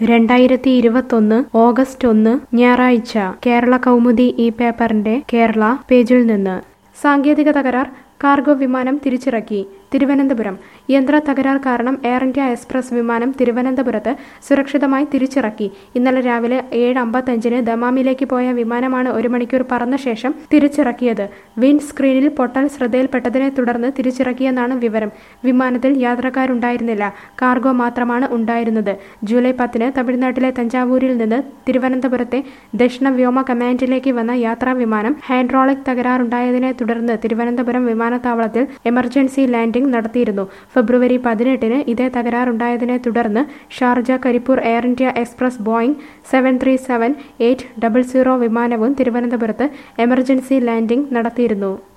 രണ്ടായിരത്തി ഇരുപത്തൊന്ന് ഓഗസ്റ്റ് ഒന്ന് ഞായറാഴ്ച കേരള കൗമുദി ഈ പേപ്പറിന്റെ കേരള പേജിൽ നിന്ന് സാങ്കേതിക തകരാർ കാർഗോ വിമാനം തിരിച്ചിറക്കി തിരുവനന്തപുരം യന്ത്ര തകരാർ കാരണം എയർ ഇന്ത്യ എക്സ്പ്രസ് വിമാനം തിരുവനന്തപുരത്ത് സുരക്ഷിതമായി തിരിച്ചിറക്കി ഇന്നലെ രാവിലെ ഏഴ് അമ്പത്തഞ്ചിന് ദമാമിലേക്ക് പോയ വിമാനമാണ് ഒരു മണിക്കൂർ പറന്ന ശേഷം തിരിച്ചിറക്കിയത് വിൻഡ് സ്ക്രീനിൽ പൊട്ടൽ ശ്രദ്ധയിൽപ്പെട്ടതിനെ തുടർന്ന് തിരിച്ചിറക്കിയെന്നാണ് വിവരം വിമാനത്തിൽ യാത്രക്കാരുണ്ടായിരുന്നില്ല കാർഗോ മാത്രമാണ് ഉണ്ടായിരുന്നത് ജൂലൈ പത്തിന് തമിഴ്നാട്ടിലെ തഞ്ചാവൂരിൽ നിന്ന് തിരുവനന്തപുരത്തെ ദക്ഷിണ വ്യോമ കമാൻഡിലേക്ക് വന്ന യാത്രാ വിമാനം ഹൈഡ്രോളിക് തകരാറുണ്ടായതിനെ തുടർന്ന് തിരുവനന്തപുരം വിമാനത്താവളത്തിൽ എമർജൻസി ലാൻഡിംഗ് നടത്തിയിരുന്നു ഫെബ്രുവരി പതിനെട്ടിന് ഇതേ തകരാറുണ്ടായതിനെ തുടർന്ന് Sharjah Karipur air India express Boeing seven three seven eight double zero വിമാനവും തിരുവനന്തപുരത്ത് എമർജൻസി ലാൻഡിംഗ് നടത്തിയിരുന്നു